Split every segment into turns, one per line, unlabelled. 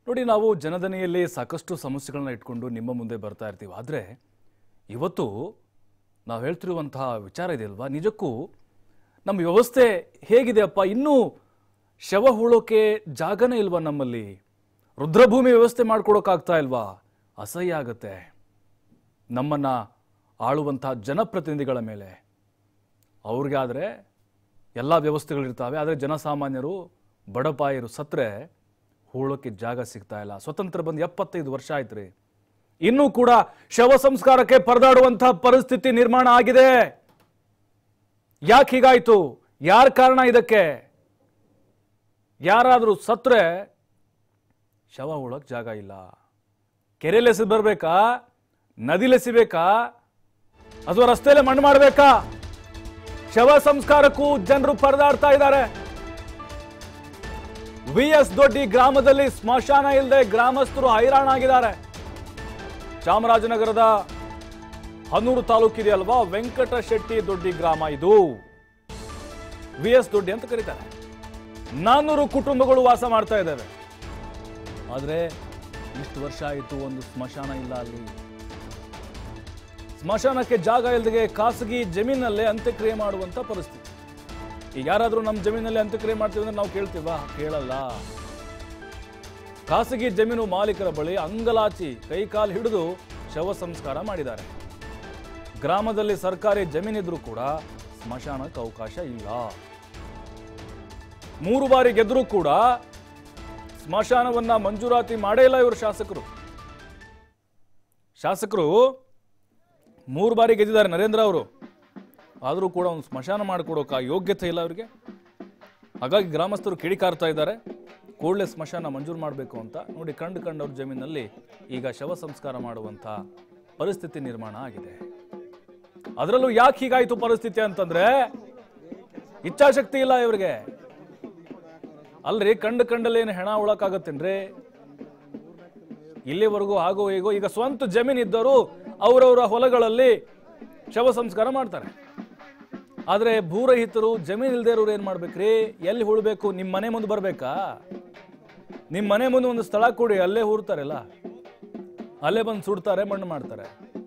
ನೋಡಿ ನಾವು ಜನದನಿಯಲ್ಲಿ ಸಾಕಷ್ಟು ಸಮಸ್ಯೆಗಳನ್ನ ಇಟ್ಕೊಂಡು ನಿಮ್ಮ ಮುಂದೆ ಬರ್ತಾ ಇರ್ತೀವಿ ಆದರೆ ಇವತ್ತು ನಾವು ಹೇಳ್ತಿರುವಂತಹ ವಿಚಾರ ಇದೆಯಲ್ವಾ ನಿಜಕ್ಕೂ ನಮ್ಮ ವ್ಯವಸ್ಥೆ ಹೇಗಿದೆಯಪ್ಪ ಇನ್ನೂ ಶವ ಹೂಳೋಕೆ ಜಾಗನೇ ಇಲ್ವಾ ನಮ್ಮಲ್ಲಿ ರುದ್ರಭೂಮಿ ವ್ಯವಸ್ಥೆ ಮಾಡ್ಕೊಡೋಕ್ಕಾಗ್ತಾ ಇಲ್ವಾ ಅಸಹ್ಯ ಆಗತ್ತೆ ನಮ್ಮನ್ನ ಆಳುವಂತಹ ಜನಪ್ರತಿನಿಧಿಗಳ ಮೇಲೆ ಅವ್ರಿಗೆ ಆದರೆ ಎಲ್ಲ ವ್ಯವಸ್ಥೆಗಳಿರ್ತಾವೆ ಆದರೆ ಜನಸಾಮಾನ್ಯರು ಬಡಪಾಯರು ಸತ್ರೆ ಹೂಳೋಕೆ ಜಾಗ ಸಿಗ್ತಾ ಇಲ್ಲ ಸ್ವತಂತ್ರ ಬಂದು ಎಪ್ಪತ್ತೈದು ವರ್ಷ ಆಯ್ತು ರೀ ಇನ್ನೂ ಕೂಡ ಶವ ಸಂಸ್ಕಾರಕ್ಕೆ ಪರದಾಡುವಂತಹ ಪರಿಸ್ಥಿತಿ ನಿರ್ಮಾಣ ಆಗಿದೆ ಯಾಕೆ ಹೀಗಾಯ್ತು ಯಾರ ಕಾರಣ ಇದಕ್ಕೆ ಯಾರಾದರೂ ಸತ್ರೆ ಶವ ಹೂಳಕ್ ಜಾಗ ಇಲ್ಲ ಕೆರೆಲೆಸಿ ಬರ್ಬೇಕಾ ನದಿಲೆಸಿಬೇಕಾ ಅಥವಾ ರಸ್ತೆಯಲ್ಲೇ ಮಣ್ಣು ಮಾಡಬೇಕಾ ಶವ ಸಂಸ್ಕಾರಕ್ಕೂ ಜನರು ಪರದಾಡ್ತಾ ಇದ್ದಾರೆ ವಿ ಎಸ್ ದೊಡ್ಡಿ ಗ್ರಾಮದಲ್ಲಿ ಸ್ಮಶಾನ ಇಲ್ಲದೆ ಗ್ರಾಮಸ್ಥರು ಹೈರಾಣಾಗಿದ್ದಾರೆ ಚಾಮರಾಜನಗರದ ಹನೂರು ತಾಲೂಕಿದೆಯಲ್ವಾ ವೆಂಕಟ ಶೆಟ್ಟಿ ದೊಡ್ಡಿ ಗ್ರಾಮ ಇದು ವಿ ಎಸ್ ದೊಡ್ಡಿ ಅಂತ ಕರೀತಾರೆ ನಾನ್ನೂರು ಕುಟುಂಬಗಳು ವಾಸ ಮಾಡ್ತಾ ಇದ್ದಾವೆ ಆದ್ರೆ ಇಷ್ಟು ವರ್ಷ ಆಯಿತು ಒಂದು ಸ್ಮಶಾನ ಇಲ್ಲ ಅಲ್ಲಿ ಸ್ಮಶಾನಕ್ಕೆ ಜಾಗ ಇಲ್ಲದೆ ಖಾಸಗಿ ಜಮೀನಲ್ಲೇ ಅಂತ್ಯಕ್ರಿಯೆ ಮಾಡುವಂತ ಪರಿಸ್ಥಿತಿ ಈಗ ಯಾರಾದ್ರೂ ನಮ್ಮ ಜಮೀನಲ್ಲಿ ಅಂತ್ಯಕ್ರಿಯೆ ಮಾಡ್ತೀವಿ ಅಂದ್ರೆ ನಾವು ಕೇಳ್ತೀವಾ ಕೇಳಲ್ಲ ಖಾಸಗಿ ಜಮೀನು ಮಾಲೀಕರ ಬಳಿ ಅಂಗಲಾಚಿ ಕೈಕಾಲು ಹಿಡಿದು ಶವ ಸಂಸ್ಕಾರ ಮಾಡಿದ್ದಾರೆ ಗ್ರಾಮದಲ್ಲಿ ಸರ್ಕಾರಿ ಜಮೀನಿದ್ರೂ ಕೂಡ ಸ್ಮಶಾನಕ್ಕೆ ಅವಕಾಶ ಇಲ್ಲ ಮೂರು ಬಾರಿ ಗೆದ್ರೂ ಕೂಡ ಸ್ಮಶಾನವನ್ನ ಮಂಜೂರಾತಿ ಮಾಡೇ ಇಲ್ಲ ಇವರು ಶಾಸಕರು ಶಾಸಕರು ಮೂರು ಬಾರಿ ಗೆದ್ದಿದ್ದಾರೆ ನರೇಂದ್ರ ಅವರು ಆದರೂ ಕೂಡ ಒಂದು ಸ್ಮಶಾನ ಮಾಡಿಕೊಡೋಕೆ ಯೋಗ್ಯತೆ ಇಲ್ಲ ಅವರಿಗೆ ಹಾಗಾಗಿ ಗ್ರಾಮಸ್ಥರು ಕಿಡಿಕಾರ್ತಾ ಇದ್ದಾರೆ ಕೂಡಲೇ ಸ್ಮಶಾನ ಮಂಜೂರು ಮಾಡಬೇಕು ಅಂತ ನೋಡಿ ಕಂಡು ಕಂಡವ್ರ ಜಮೀನಲ್ಲಿ ಈಗ ಶವ ಸಂಸ್ಕಾರ ಮಾಡುವಂಥ ಪರಿಸ್ಥಿತಿ ನಿರ್ಮಾಣ ಆಗಿದೆ ಅದರಲ್ಲೂ ಯಾಕೆ ಹೀಗಾಯ್ತು ಪರಿಸ್ಥಿತಿ ಅಂತಂದ್ರೆ ಇಚ್ಛಾಶಕ್ತಿ ಇಲ್ಲ ಇವರಿಗೆ ಅಲ್ರಿ ಕಂಡು ಕಂಡಲ್ಲಿ ಏನು ಹೆಣ ಉಳಕ್ಕಾಗತ್ತೇನ್ರಿ ಇಲ್ಲಿವರೆಗೂ ಆಗೋ ಹೀಗೋ ಈಗ ಸ್ವಂತ ಜಮೀನು ಇದ್ದವರು ಅವರವರ ಹೊಲಗಳಲ್ಲಿ ಶವ ಸಂಸ್ಕಾರ ಮಾಡ್ತಾರೆ ಆದ್ರೆ ಭೂರಹಿತರು ಜಮೀನ್ ಇಲ್ದೇ ಇರೋರು ಏನ್ ಮಾಡ್ಬೇಕ್ರಿ ಎಲ್ಲಿ ಹುಳ್ಬೇಕು ನಿಮ್ ಮನೆ ಮುಂದೆ ಬರ್ಬೇಕಾ ನಿಮ್ ಮನೆ ಮುಂದೆ ಒಂದು ಸ್ಥಳ ಕೊಡಿ ಅಲ್ಲೇ ಹೂರ್ತಾರಲ್ಲ ಅಲ್ಲೇ ಬಂದು ಸುಡ್ತಾರೆ ಮಣ್ಣು ಮಾಡ್ತಾರೆ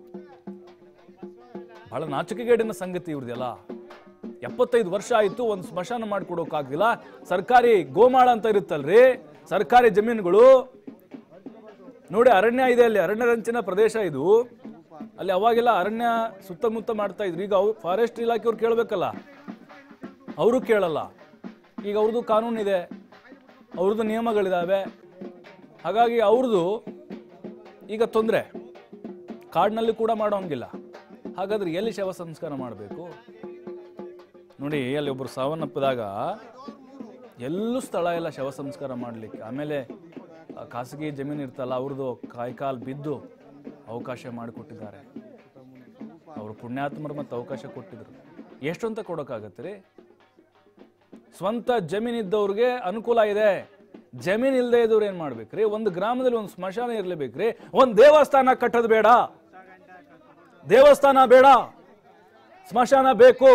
ಬಹಳ ನಾಚಿಕೆಗೇಡಿನ ಸಂಗತಿ ಇವ್ರದೆಲ್ಲ ಎಪ್ಪತ್ತೈದು ವರ್ಷ ಆಯ್ತು ಒಂದು ಸ್ಮಶಾನ ಮಾಡ್ಕೊಡೋಕಾಗ್ಲಿಲ್ಲ ಸರ್ಕಾರಿ ಗೋಮಾಳ ಅಂತ ಇರುತ್ತಲ್ರಿ ಸರ್ಕಾರಿ ಜಮೀನುಗಳು ನೋಡಿ ಅರಣ್ಯ ಇದೆ ಅಲ್ಲಿ ಅರಣ್ಯ ರಂಚಿನ ಪ್ರದೇಶ ಇದು ಅಲ್ಲಿ ಅವಾಗೆಲ್ಲ ಅರಣ್ಯ ಸುತ್ತಮುತ್ತ ಮಾಡ್ತಾ ಇದ್ರು ಈಗ ಅವು ಫಾರೆಸ್ಟ್ ಇಲಾಖೆಯವ್ರು ಕೇಳಬೇಕಲ್ಲ ಅವರು ಕೇಳಲ್ಲ ಈಗ ಅವ್ರದ್ದು ಕಾನೂನು ಇದೆ ಅವ್ರದ್ದು ನಿಯಮಗಳಿದಾವೆ ಹಾಗಾಗಿ ಅವ್ರದ್ದು ಈಗ ತೊಂದರೆ ಕಾಡಿನಲ್ಲಿ ಕೂಡ ಮಾಡೋಂಗಿಲ್ಲ ಹಾಗಾದ್ರೆ ಎಲ್ಲಿ ಶವ ಸಂಸ್ಕಾರ ಮಾಡಬೇಕು ನೋಡಿ ಅಲ್ಲಿ ಒಬ್ಬರು ಸಾವನ್ನಪ್ಪಿದಾಗ ಎಲ್ಲೂ ಸ್ಥಳ ಇಲ್ಲ ಶವ ಸಂಸ್ಕಾರ ಮಾಡಲಿಕ್ಕೆ ಆಮೇಲೆ ಆ ಖಾಸಗಿ ಜಮೀನು ಇರ್ತಲ್ಲ ಅವ್ರದ್ದು ಕಾಯ್ಕಾಲ್ ಬಿದ್ದು ಅವಕಾಶ ಮಾಡಿಕೊಟ್ಟಿದ್ದಾರೆ ಅವರು ಪುಣ್ಯಾತ್ಮರು ಮತ್ತು ಅವಕಾಶ ಕೊಟ್ಟಿದ್ರು ಎಷ್ಟು ಅಂತ ಕೊಡೋಕ್ಕಾಗತ್ತೆ ರೀ ಸ್ವಂತ ಜಮೀನಿದ್ದವ್ರಿಗೆ ಅನುಕೂಲ ಇದೆ ಜಮೀನ್ ಇಲ್ಲದೆ ಇದ್ದವ್ರು ಏನ್ ಮಾಡ್ಬೇಕ್ರಿ ಒಂದು ಗ್ರಾಮದಲ್ಲಿ ಒಂದು ಸ್ಮಶಾನ ಇರ್ಲೇಬೇಕ್ರಿ ಒಂದು ದೇವಸ್ಥಾನ ಕಟ್ಟೋದು ಬೇಡ ದೇವಸ್ಥಾನ ಬೇಡ ಸ್ಮಶಾನ ಬೇಕು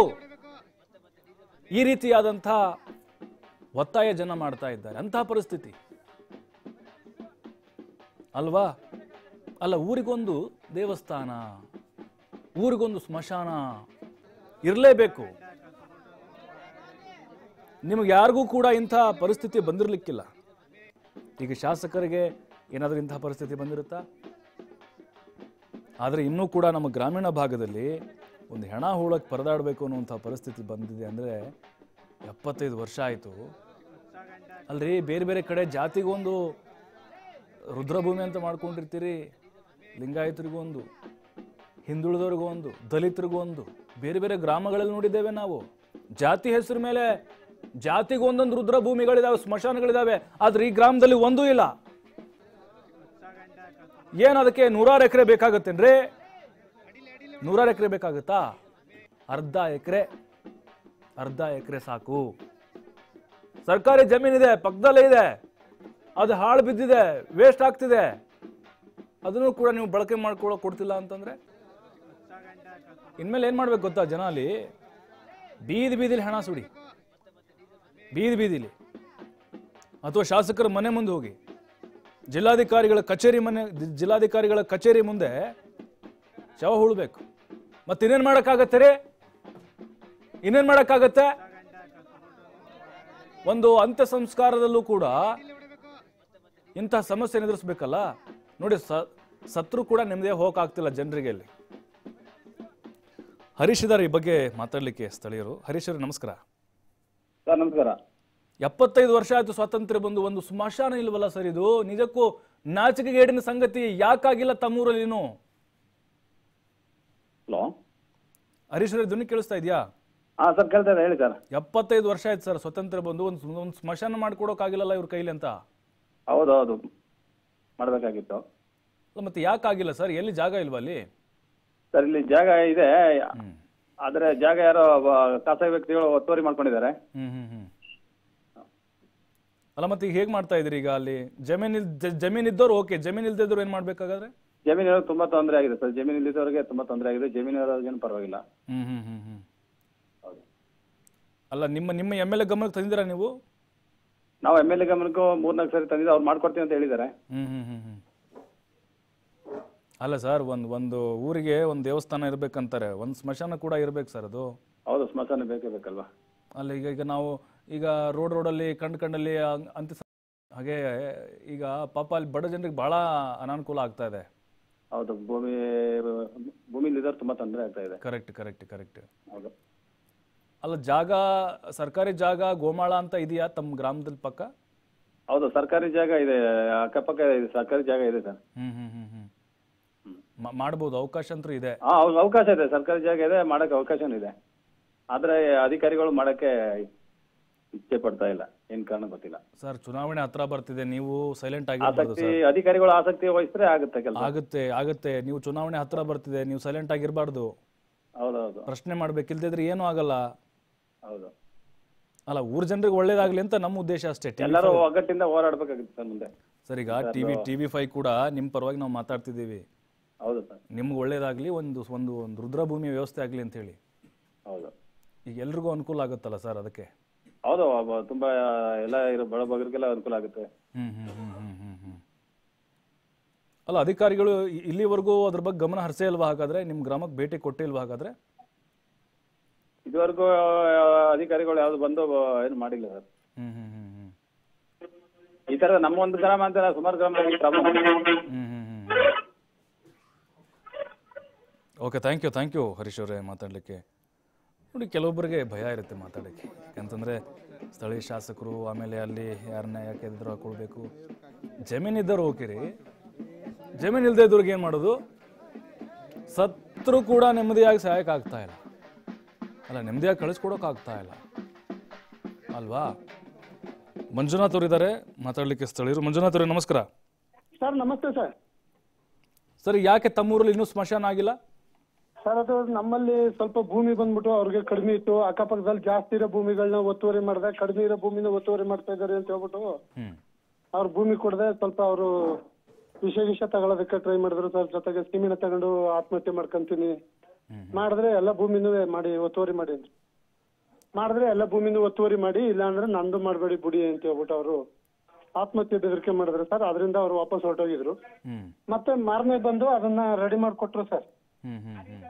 ಈ ರೀತಿಯಾದಂಥ ಒತ್ತಾಯ ಜನ ಮಾಡ್ತಾ ಇದ್ದಾರೆ ಅಂತಹ ಪರಿಸ್ಥಿತಿ ಅಲ್ವಾ ಅಲ್ಲ ಊರಿಗೊಂದು ದೇವಸ್ಥಾನ ಊರಿಗೊಂದು ಸ್ಮಶಾನ ಇರಲೇಬೇಕು ನಿಮಗೆ ಯಾರಿಗೂ ಕೂಡ ಇಂಥ ಪರಿಸ್ಥಿತಿ ಬಂದಿರಲಿಕ್ಕಿಲ್ಲ ಈಗ ಶಾಸಕರಿಗೆ ಏನಾದರೂ ಇಂಥ ಪರಿಸ್ಥಿತಿ ಬಂದಿರುತ್ತಾ ಆದರೆ ಇನ್ನೂ ಕೂಡ ನಮ್ಮ ಗ್ರಾಮೀಣ ಭಾಗದಲ್ಲಿ ಒಂದು ಹೆಣ ಹೂಳಕ್ಕೆ ಪರದಾಡಬೇಕು ಅನ್ನುವಂಥ ಪರಿಸ್ಥಿತಿ ಬಂದಿದೆ ಅಂದರೆ ಎಪ್ಪತ್ತೈದು ವರ್ಷ ಆಯಿತು ಅಲ್ರಿ ಬೇರೆ ಬೇರೆ ಕಡೆ ಜಾತಿಗೊಂದು ರುದ್ರಭೂಮಿ ಅಂತ ಮಾಡ್ಕೊಂಡಿರ್ತೀರಿ ಲಿಂಗಾಯತರಿಗೂ ಒಂದು ಹಿಂದುಳಿದವ್ರಿಗೂ ಒಂದು ದಲಿತರಿಗೂ ಒಂದು ಬೇರೆ ಬೇರೆ ಗ್ರಾಮಗಳಲ್ಲಿ ನೋಡಿದ್ದೇವೆ ನಾವು ಜಾತಿ ಹೆಸರು ಮೇಲೆ ಜಾತಿಗೆ ಒಂದೊಂದು ರುದ್ರಭೂಮಿಗಳಿದಾವೆ ಸ್ಮಶಾನಗಳಿದಾವೆ ಆದ್ರೆ ಈ ಗ್ರಾಮದಲ್ಲಿ ಒಂದೂ ಇಲ್ಲ ಏನ್ ಅದಕ್ಕೆ ನೂರಾರು ಎಕರೆ ಬೇಕಾಗತ್ತೇನ್ರಿ ನೂರಾರು ಎಕರೆ ಬೇಕಾಗುತ್ತಾ ಅರ್ಧ ಎಕರೆ ಅರ್ಧ ಎಕರೆ ಸಾಕು ಸರ್ಕಾರಿ ಜಮೀನಿದೆ ಪಕ್ಕದಲ್ಲೇ ಇದೆ ಅದು ಹಾಳು ಬಿದ್ದಿದೆ ವೇಸ್ಟ್ ಆಗ್ತಿದೆ ಅದನ್ನು ಕೂಡ ನೀವು ಬಳಕೆ ಮಾಡ್ಕೊಳ್ಳೋ ಕೊಡ್ತಿಲ್ಲ ಅಂತಂದ್ರೆ ಇನ್ಮೇಲೆ ಏನ್ ಮಾಡ್ಬೇಕು ಗೊತ್ತಾ ಜನ ಅಲ್ಲಿ ಬೀದಿ ಬೀದಿಲಿ ಹಣ ಸುಡಿ ಬೀದಿ ಬೀದಿಲಿ ಅಥವಾ ಶಾಸಕರ ಮನೆ ಮುಂದೆ ಹೋಗಿ ಜಿಲ್ಲಾಧಿಕಾರಿಗಳ ಕಚೇರಿ ಮನೆ ಜಿಲ್ಲಾಧಿಕಾರಿಗಳ ಕಚೇರಿ ಮುಂದೆ ಶವ ಹೂಳ್ಬೇಕು ಮತ್ತೆ ಇನ್ನೇನ್ ಮಾಡಕ್ಕಾಗತ್ತೆ ರೀ ಇನ್ನೇನ್ ಮಾಡಕ್ಕಾಗತ್ತೆ ಒಂದು ಅಂತ್ಯ ಸಂಸ್ಕಾರದಲ್ಲೂ ಕೂಡ ಇಂತಹ ಸಮಸ್ಯೆ ಎದುರಿಸ್ಬೇಕಲ್ಲ ನೋಡಿ ಸ ಸತ್ರು ಕೂಡ ನಿಮ್ಮದೇ ಹೋಗಕ್ಕಾಗ್ತಿಲ್ಲ ಜನರಿಗೆ ಇಲ್ಲಿ ಹರೀಶ್ ಇದಾರೆ ಈ ಬಗ್ಗೆ ಮಾತಾಡ್ಲಿಕ್ಕೆ ಸ್ಥಳೀಯರು ಹರೀಶ್ ಅವ್ರೆ ನಮಸ್ಕಾರ
ಸರ್ ನಮಸ್ಕಾರ
ಎಪ್ಪತ್ತೈದು ವರ್ಷ ಆಯ್ತು ಸ್ವಾತಂತ್ರ್ಯ ಬಂದು ಒಂದು ಸ್ಮಶಾನ ಇಲ್ವಲ್ಲ ಸರ್ ಇದು ನಿಜಕ್ಕೂ ನಾಚಿಕೆಗೇಡಿನ ಸಂಗತಿ ಯಾಕಾಗಿಲ್ಲ ತಮ್ಮೂರಲ್ಲಿ ಇನ್ನು
ಹಲೋ
ಹರೀಶ್ ಅವ್ರೆ ಧ್ವನಿ ಕೇಳಿಸ್ತಾ ಇದೆಯಾ
ಹಾಂ ಸರ್ ಕೇಳ್ತಾ ಇದೆ ಹೇಳಿ ಸರ್
ಎಪ್ಪತ್ತೈದು ವರ್ಷ ಆಯ್ತು ಸರ್ ಸ್ವತಂತ್ರ ಬಂದು ಒಂದು ಒಂದು ಸ್ಮಶಾನ ಮಾಡ್ಕೊಡೋಕ್ಕಾಗಿಲ್ಲಲ್ಲ ಇವ್ರ ಕೈಲಿ ಅಂತ
ಹೌದು ಹೌದು ಮಾಡಬೇಕಾಗಿತ್ತು
ಅಲ್ಲ, ಮತ್ತೆ ಯಾಕಾಗಿಲ್ಲ ಸರ್ ಎಲ್ಲಿ ಜಾಗ ಇಲ್ವಾ ಅಲ್ಲಿ
ಸರ್ ಇಲ್ಲಿ ಜಾಗ ಇದೆ
ಹ್ಮ್
ಆದರೆ ಜಾಗ ಯಾರೋ ಒಬ್ಬ ಖಾಸಗಿ ವ್ಯಕ್ತಿಗಳು ಒತ್ತುವರಿ ಮಾಡ್ಕೊಂಡಿದ್ದಾರೆ
ಹ್ಮ್ ಹ್ಮ್ ಹ್ಮ್ ಅಲ್ಲ ಮತ್ತೆ ಈಗ ಹೇಗ್ ಮಾಡ್ತಾ ಇದೀರಿ ಈಗ ಅಲ್ಲಿ ಜಮೀನ್ ಇಲ್ ಜ- ಜಮೀನ್ ಇದ್ದವ್ರು ಓಕೆ ಜಮೀನ್ ಇಲ್ದಿದ್ದವ್ರು ಏನ್ ಮಾಡ್ಬೇಕಾಗಾದ್ರೆ
ಜಮೀನು ಇರೋರಿಗೆ ತುಂಬಾ ತೊಂದರೆ ಆಗಿದೆ ಸರ್ ಜಮೀನು ಇಲ್ಲಿದ್ದವರಿಗೆ ತುಂಬಾ ತೊಂದರೆ ಆಗಿದೆ ಜಮೀನು ಇರೋರಿಗೇನು ಪರವಾಗಿಲ್ಲ
ಹ್ಮ್ ಹ್ಮ್ ಹ್ಮ್ ಹ್ಮ್
ಹೌದು
ಅಲ್ಲ ನಿಮ್ಮ ನಿಮ್ಮ ಎಮ್ ಎಲ್ ಎ ಗಮನಕ್ಕೆ ತಂದಿದ್ದೀರಾ ನೀವು
ನಾವು ಎಮ್ ಎಲ್ ಎ ಗಮನಕ್ಕೂ ಮೂರ್ನಾಲ್ಕು ಸರಿ ತಂದಿದ್ದು ಅವ್ರು ಮಾಡ್ಕೊಡ್ತೀವಿ ಅಂತ ಹೇಳಿದ್ದಾರೆ
ಹ್ಮ್ ಹ್ಮ್ ಹ್ಮ್ ಹ್ಮ್ ಅಲ್ಲ ಸರ್ ಒಂದು ಒಂದು ಊರಿಗೆ ಒಂದು ದೇವಸ್ಥಾನ ಇರ್ಬೇಕಂತಾರೆ ಒಂದು ಸ್ಮಶಾನ ಕೂಡ ಇರ್ಬೇಕು ಸರ್ ಅದು
ಹೌದು ಸ್ಮಶಾನ ಬೇಕೇ ಬೇಕಲ್ವಾ
ಅಲ್ಲ ಈಗ ಈಗ ನಾವು ಈಗ ರೋಡ್ ರೋಡಲ್ಲಿ ಕಂಡು ಕಂಡಲ್ಲಿ ಅಂಗ್- ಅಂತ್ಯ ಸ- ಹಾಗೆ ಈಗ ಪಾಪ ಅಲ್ಲಿ ಬಡ ಜನರಿಗೆ ಬಹಳ ಅನಾನುಕೂಲ ಆಗ್ತಾ ಇದೆ
ಹೌದು ಭೂಮಿ ಭೂಮಿಲಿದ್ದವ್ರು ತುಂಬಾ ತೊಂದರೆ ಆಗ್ತಾ ಇದೆ
ಕರೆಕ್ಟ್ ಕರೆಕ್ಟ್ ಕರೆಕ್ಟ್
ಹೌದು
ಅಲ್ಲ ಜಾಗ ಸರ್ಕಾರಿ ಜಾಗ ಗೋಮಾಳ ಅಂತ ಇದೆಯಾ ತಮ್ಮ ಗ್ರಾಮದಲ್ಲಿ ಪಕ್ಕ
ಹೌದು ಸರ್ಕಾರಿ ಜಾಗ ಇದೆ ಅಕ್ಕಪಕ್ಕ ಇದೆ ಸರ್ಕಾರಿ ಜಾಗ ಇದೆ ಸರ್
ಹ್ಮ್ ಹ್ಮ್ ಹ್ಮ್ ಹ್ಮ್ ಮಾ- ಮಾಡ್ಬೋದು ಅವಕಾಶ ಅಂತೂ ಇದೆ
ಹಾ ಹೌದು ಅವಕಾಶ ಇದೆ ಸರ್ಕಾರಿ ಜಾಗ ಇದೆ ಮಾಡಕ್ಕೆ ಅವಕಾಶನೂ ಇದೆ ಆದ್ರೆ ಅಧಿಕಾರಿಗಳು ಮಾಡಕ್ಕೆ ಇಚ್ಛೆ ಪಡ್ತಾ ಇಲ್ಲ ಏನ್ ಕಾರಣ ಗೊತ್ತಿಲ್ಲ
ಸರ್ ಚುನಾವಣೆ ಹತ್ರ ಬರ್ತಿದೆ ನೀವು ಸೈಲೆಂಟ್ ಆಗಿರ್ಬಾರ್ದು
ಆಸಕ್ತಿ ಅಧಿಕಾರಿಗಳು ಆಸಕ್ತಿ ವಹಿಸಿದ್ರೆ ಆಗುತ್ತೆ ಕೆಲಸ
ಆಗುತ್ತೆ ಆಗುತ್ತೆ ನೀವು ಚುನಾವಣೆ ಹತ್ರ ಬರ್ತಿದೆ ನೀವು ಸೈಲೆಂಟ್ ಆಗಿರ್ಬಾರ್ದು
ಹೌದೌದು
ಪ್ರಶ್ನೆ ಮಾಡ್ಬೇಕಿಲ್ದಿದ್ರೆ ಏನೂ ಆಗಲ್ಲ
ಹೌದು
ಅಲ್ಲ ಊರ್ ಜನರಿಗೆ ಒಳ್ಳೇದಾಗ್ಲಿ ಅಂತ ನಮ್ಮ ಉದ್ದೇಶ ಅಷ್ಟೇ
ಎಲ್ಲರೂ ಒಗ್ಗಟ್ಟಿಂದ ಹೋರಾಡ್ಬೇಕಾಗಿತ್ತು ಸರ್ ಮುಂದೆ
ಸರ್ ಈಗ ಟಿವಿ ಟಿವಿ ಫೈವ್ ಕೂಡ ನಿಮ್ಮ ಪರವಾಗಿ ನಾವು ಮಾತಾಡ್ತಿದ್ದೀವಿ
ಹೌದು ಸರ್
ನಿಮ್ಗೆ ಒಳ್ಳೇದಾಗ್ಲಿ ಒಂದು ಒಂದು ಒಂದು ರುದ್ರಭೂಮಿ ವ್ಯವಸ್ಥೆ ಆಗಲಿ ಅಂತ ಹೇಳಿ
ಹೌದು
ಈಗ ಎಲ್ರಿಗೂ ಅನುಕೂಲ ಆಗುತ್ತಲ್ಲ ಸರ್ ಅದಕ್ಕೆ
ಹೌದು ಒಬ್ಬ- ತುಂಬಾ ಎಲ್ಲ ಇರೋ ಬಡ ಬಗರಿಗೆಲ್ಲ ಅನುಕೂಲ ಆಗುತ್ತೆ
ಹ್ಮ್ ಹ್ಮ್ ಹ್ಮ್ ಹ್ಮ್ ಹ್ಮ್ ಹ್ಮ್ ಅಲ್ಲ ಅಧಿಕಾರಿಗಳು ಇ- ಇಲ್ಲಿವರೆಗೂ ಅದ್ರ ಬಗ್ಗೆ ಗಮನ ಹರಿಸೇ ಇಲ್ವಾ ಹಾಗಾದ್ರೆ ನಿಮ್ಮ ಗ್ರಾಮಕ್ಕೆ ಭೇಟಿ ಕೊಟ್ಟೇ ಇಲ್ವಾ ಹಾಗಾದ್ರೆ
ಇದುವರೆಗೂ ಅಧಿಕಾರಿಗಳು ಯಾವ್ದು ಬಂದು ಏನು ಮಾಡಿಲ್ಲ ಸರ್
ಹ್ಮ್ ಹ್ಮ್ ಹ್ಮ್ ಹ್ಮ್
ಈ ತರ ನಮ್ಮ ಒಂದು ಗ್ರಾಮ ಅಂತ ಅಲ್ಲ, ಸುಮಾರು ಗ್ರಾಮ problem
hmm hmm hmm okay thank you thank you Harish ಅವರೇ ಮಾತಾಡಲಿಕ್ಕೆ ನೋಡಿ ಕೆಲವೊಬ್ಬರಿಗೆ ಭಯ ಇರುತ್ತೆ ಮಾತಾಡೋಕ್ಕೆ ಯಾಕಂತಂದರೆ ಸ್ಥಳೀಯ ಶಾಸಕರು ಆಮೇಲೆ ಅಲ್ಲಿ ಯಾರನ್ನ ಯಾಕೆ ಎದುರು ಹಾಕೊಳ್ಬೇಕು ಜಮೀನು ಇದ್ದವ್ರು ಓಕೆ ರೀ ಜಮೀನು ಇಲ್ಲದೆ ಇದ್ದವ್ರಿಗೆ ಏನು ಮಾಡೋದು ಸತ್ರು ಕೂಡ ನೆಮ್ಮದಿಯಾಗಿ ಸಹಾಯಕ್ಕೆ ಆಗ್ತಾ ಇಲ್ಲ ಅಲ್ಲ ನೆಮ್ಮದಿಯಾಗಿ ಕಳಿಸ್ಕೊಡೋಕೆ ಆಗ್ತಾ ಇಲ್ಲ ಅಲ್ವಾ ಮಂಜುನಾಥ್ ಅವರಿದ್ದಾರೆ ಮಾತಾಡಲಿಕ್ಕೆ ಸ್ಥಳೀಯರು ಮಂಜುನಾಥ್ ಅವರೇ ನಮಸ್ಕಾರ
ಸರ್ ನಮಸ್ತೆ ಸರ್
ಸರ್ ಯಾಕೆ ತಮ್ಮೂರಲ್ಲಿ ಇನ್ನೂ ಸ್ಮಶಾನ ಆಗಿಲ್ಲ
ಸರ್ ಅದು ನಮ್ಮಲ್ಲಿ ಸ್ವಲ್ಪ ಭೂಮಿ ಬಂದ್ಬಿಟ್ಟು ಅವ್ರಿಗೆ ಕಡಿಮೆ ಇತ್ತು ಅಕ್ಕಪಕ್ಕದಲ್ಲಿ ಜಾಸ್ತಿ ಇರೋ ಭೂಮಿಗಳನ್ನ ಒತ್ತುವರಿ ಮಾಡಿದೆ ಕಡಿಮೆ ಇರೋ ಭೂಮಿನ ಒತ್ತುವರಿ ಮಾಡ್ತಾ ಇದ್ದಾರೆ ಅಂತ ಹೇಳ್ಬಿಟ್ಟು
ಹ್ಮ್
ಅವ್ರ ಭೂಮಿ ಕೊಡದೆ ಸ್ವಲ್ಪ ಅವರು ವಿಷಯ ವಿಷಯ ತಗೊಳ್ಳೋದಕ್ಕೆ ಟ್ರೈ ಮಾಡಿದ್ರು ಸರ್ ಜೊತೆಗೆ ಸಿಮಿನ ತಗೊಂಡು ಆತ್ಮಹತ್ಯೆ ಮಾಡ್ಕೊಂತೀನಿ ಮಾಡಿದ್ರೆ ಎಲ್ಲ ಭೂಮಿನೂ ಮಾಡಿ ಒತ್ತುವರಿ ಮಾಡಿ ಅಂದ್ರು ಮಾಡಿದ್ರೆ ಎಲ್ಲ ಭೂಮಿನೂ ಒತ್ತುವರಿ ಮಾಡಿ ಇಲ್ಲ ಅಂದ್ರೆ ನಂದು ಮಾಡಬೇಡಿ ಬುಡಿ ಅಂತ ಹೇಳ್ಬಿಟ್ಟು ಅವರು ಆತ್ಮಹತ್ಯೆ ಬೆದರಿಕೆ ಮಾಡಿದ್ರು ಸರ್ ಅದರಿಂದ ಅವ್ರು ವಾಪಸ್ ಹೊರಟೋಗಿದ್ರು
ಹ್ಮ್
ಮತ್ತೆ ಮಾರನೇ ಬಂದು ಅದನ್ನ ರೆಡಿ ಮಾಡಿಕೊಟ್ರು ಸರ್
ಹ್ಮ್ ಹ್ಮ್ ಹ್ಮ್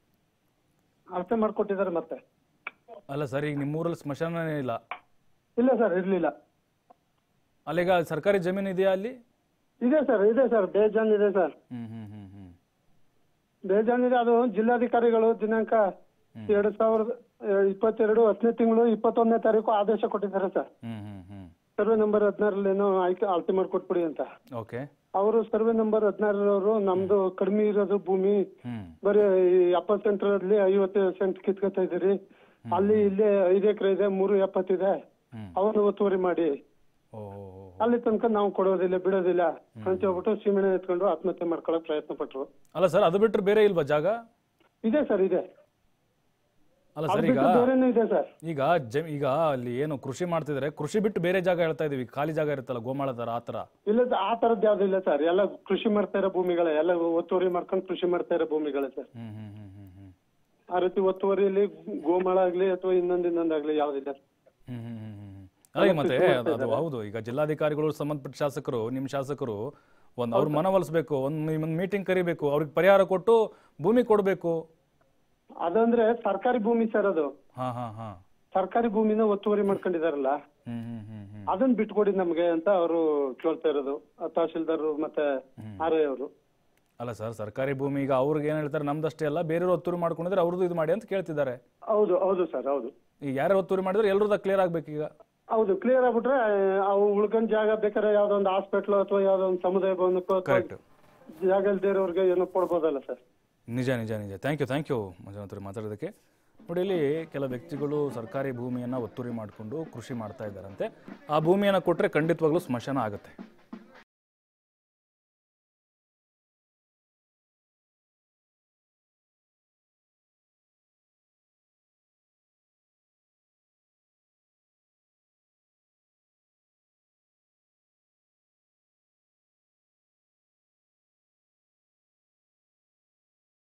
ಅಳತೆ ಮಾಡ್ಕೊಟ್ಟಿದ್ದಾರೆ ಮತ್ತೆ
ಅಲ್ಲ ಸರ್ ಈಗ ನಿಮ್ಮೂರಲ್ಲಿ ಸ್ಮಶಾನನೇ ಇಲ್ಲ
ಇಲ್ಲ ಸರ್ ಇರ್ಲಿಲ್ಲ
ಅಲ್ಲೀಗ ಸರ್ಕಾರಿ ಜಮೀನು ಇದೆಯಾ ಅಲ್ಲಿ
ಇದೆ ಸರ್ ಇದೆ ಸರ್ ಬೇಜಾನ್ ಇದೆ ಸರ್
ಹ್ಮ್ ಹ್ಮ್ ಹ್ಮ್ ಹ್ಮ್
ಬೇಜಾನ್ ಇದೆ ಅದು ಜಿಲ್ಲಾಧಿಕಾರಿಗಳು ದಿನಾಂಕ ಎರಡ್ ಸಾವಿರದ ಆ, ಇಪ್ಪತ್ತೆರಡು ಹತ್ತನೇ ತಿಂಗಳು ಇಪ್ಪತ್ತೊಂದನೇ ತಾರೀಕು ಆದೇಶ ಕೊಟ್ಟಿದ್ದಾರೆ sir
hmm hmm hmm
survey number ಹದಿನಾರಲ್ಲಿ ಏನೋ ಆಯ್ಕೆ ಅಳತೆ ಮಾಡ್ಕೊಟ್ಬಿಡಿ ಅಂತ
ಓಕೆ
ಅವರು ಸರ್ವೆ ನಂಬರ್ ಹದಿನಾರರವರು ನಮ್ದು ಕಡಿಮೆ ಇರೋದು ಭೂಮಿ
ಹ್ಮ್
ಬರೀ ಎಪ್ಪತ್ತು ಸೆಂಟ್ರಲ್ಲಿ ಐವತ್ತು ಸೆಂಟ್ ಕಿತ್ಕೊತಾ ಇದೀರಿ ಅಲ್ಲಿ ಇಲ್ಲಿ ಐದು ಎಕರೆ ಇದೆ ಮೂರು ಎಪ್ಪತ್ತಿದೆ
ಹ್ಮ್
ಅವನು ಒತ್ತುವರಿ ಮಾಡಿ
ಓ ಓ, ಓ.
ಅಲ್ಲಿ ತನಕ ನಾವು ಕೊಡೋದಿಲ್ಲ ಬಿಡೋದಿಲ್ಲ ಅಂತ ಹೇಳ್ಬಿಟ್ಟು ಸೀಮೆಣ್ಣೆ ಎತ್ಕೊಂಡು ಆತ್ಮಹತ್ಯೆ ಮಾಡ್ಕೊಳಕ್ ಪ್ರಯತ್ನ ಪಟ್ರು
ಅಲ್ಲ ಸರ್ ಅದು ಬಿಟ್ರೆ ಬೇರೆ ಇಲ್ವಾ ಜಾಗ
ಇದೆ ಸರ್ ಇದೆ
ಅಲ್ಲ
ಅದು
ಸರ್ ಈಗ
ಬಿಟ್ಟು ಬೇರೆನೂ ಇದೆ ಸರ್
ಈಗ ಜಮ್ ಈಗ ಅಲ್ಲಿ ಏನು ಕೃಷಿ ಮಾಡ್ತಿದ್ದಾರೆ ಕೃಷಿ ಬಿಟ್ಟು ಬೇರೆ ಜಾಗ ಹೇಳ್ತಾ ಇದೀವಿ ಖಾಲಿ ಜಾಗ ಇರುತ್ತಲ್ಲ ಗೋಮಾಳ ತರ ಆ ತರ
ಇಲ್ಲ ಸರ್, ಆ ತರದ್ ಯಾವ್ದು ಇಲ್ಲ ಸರ್ ಎಲ್ಲ ಕೃಷಿ ಮಾಡ್ತಾ ಇರೋ ಭೂಮಿಗಳೇ ಎಲ್ಲ ಒತ್ತುವರಿ ಮಾಡ್ಕೊಂಡು ಕೃಷಿ ಮಾಡ್ತಾ ಇರೋ ಭೂಮಿಗಳೇ sir
hmm hmm hmm hmm ಹ್ಮ್
ಆ ರೀತಿ ಒತ್ತುವರಿಯಲ್ಲಿ ಗೋಮಾಳ ಆಗ್ಲಿ ಅಥವಾ ಇನ್ನೊಂದ್ ಇನ್ನೊಂದಾಗ್ಲಿ ಯಾವ್ದಿಲ್ಲ
ಹ್ಮ್ ಹ್ಮ್ ಹ್ಮ್ ಹ್ಮ್ ಅಲ್ಲ ಮತ್ತೆ ಅದು ಅದು ಹೌದು ಈಗ ಜಿಲ್ಲಾಧಿಕಾರಿಗಳು ಸಂಬಂಧಪಟ್ಟ ಶಾಸಕರು ನಿಮ್ಮ ಶಾಸಕರು ಒಂದು ಅವ್ರ ಮನವೊಲಿಸ್ಬೇಕು ಒಂದು ಒಂದು ಮೀಟಿಂಗ್ ಕರಿಬೇಕು ಅವ್ರಿಗೆ ಪರಿಹಾರ ಕೊಟ್ಟು ಭೂಮಿ ಕೊಡಬೇಕು
ಅದಂದ್ರೆ ಸರ್ಕಾರಿ ಭೂಮಿ ಸರ್ ಅದು
ಹಾ ಹಾ ಹಾ
ಸರ್ಕಾರಿ ಭೂಮಿನ ಒತ್ತುವರಿ ಮಾಡ್ಕೊಂಡಿದಾರಲ್ಲ
ಹ್ಮ್ ಹ್ಮ್ ಹ್ಮ್ ಹ್ಮ್
ಅದನ್ನ ಬಿಟ್ಕೊಡಿ ನಮ್ಗೆ ಅಂತ ಅವರು ಕೇಳ್ತಾ ಇರೋದು ಆ ತಹಶೀಲ್ದಾರ್ ಮತ್ತೆ ಆರ್ ಐ ಅವರು
ಅಲ್ಲ ಸರ್ ಸರ್ಕಾರಿ ಭೂಮಿ ಈಗ ಅವ್ರಿಗೆ ಏನ್ ಹೇಳ್ತಾರೆ ನಮ್ದಷ್ಟೇ ಅಲ್ಲ ಬೇರೆಯವ್ರು ಒತ್ತುವರಿ ಮಾಡ್ಕೊಂಡಿದ್ರೆ ಅವ್ರದ್ದು ಇದು ಮಾಡಿ ಅಂತ ಕೇಳ್ತಿದ್ದಾರೆ
ಹೌದು ಹೌದು ಸರ್ ಹೌದು
ಈಗ ಯಾರು ಒತ್ತುವರಿ ಮಾಡಿದ್ರೆ ಎಲ್ರದ್ದು ಕ್ಲಿಯರ್ ಆಗ್ಬೇಕು ಈಗ
ಹೌದು ಕ್ಲಿಯರ್ ಆಗ್ಬಿಟ್ರೆ ಅವು ಉಳ್ಕೊಂಡ್ ಜಾಗ ಬೇಕಾದ್ರೆ ಯಾವ್ದೋ ಒಂದು ಹಾಸ್ಪಿಟ್ಲ್ ಅಥವಾ ಯಾವ್ದೋ ಒಂದು ಸಮುದಾಯ ಭವನಕ್ಕೋ ಅಥವಾ
ಕರೆಕ್ಟ್
ಜಾಗ ಇಲ್ದಿರೋರ್ಗೆ ಏನೋ ಕೊಡ್ಬೋದಲ್ಲ ಸರ್
ನಿಜ ನಿಜ ನಿಜ thank you thank you Manjunath ಮಾತಾಡೋದಕ್ಕೆ ನೋಡಿ ಇಲ್ಲಿ ಕೆಲ ವ್ಯಕ್ತಿಗಳು ಸರ್ಕಾರಿ ಭೂಮಿಯನ್ನು ಒತ್ತುವರಿ ಮಾಡಿಕೊಂಡು ಕೃಷಿ ಮಾಡ್ತಾ ಇದ್ದಾರಂತೆ ಆ ಭೂಮಿಯನ್ನು ಕೊಟ್ಟರೆ ಖಂಡಿತವಾಗ್ಲೂ ಸ್ಮಶಾನ ಆಗುತ್ತೆ